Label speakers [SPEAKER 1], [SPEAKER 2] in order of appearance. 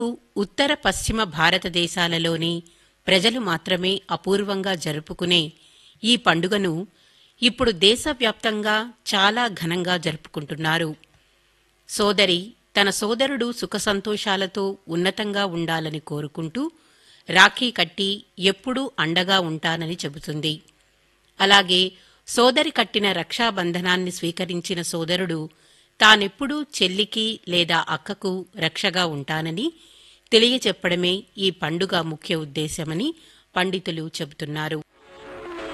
[SPEAKER 1] ఉత్తర పశ్చిమ భారతదేశాలలోని ప్రజలు మాత్రమే అపూర్వంగా జరుపుకునే ఈ పండుగను ఇప్పుడు దేశవ్యాప్తంగా చాలా ఘనంగా జరుపుకుంటున్నారు సోదరి తన సోదరుడు సుఖసంతోషాలతో ఉన్నతంగా ఉండాలని కోరుకుంటూ రాఖీ కట్టి ఎప్పుడూ అండగా ఉంటానని చెబుతుంది అలాగే సోదరి కట్టిన రక్షాబంధనాన్ని స్వీకరించిన సోదరుడు తానెప్పుడూ చెల్లికి లేదా అక్కకు రక్షగా ఉంటానని తెలియచెప్పడమే ఈ పండుగ ముఖ్య ఉద్దేశమని పండితులు చెబుతున్నారు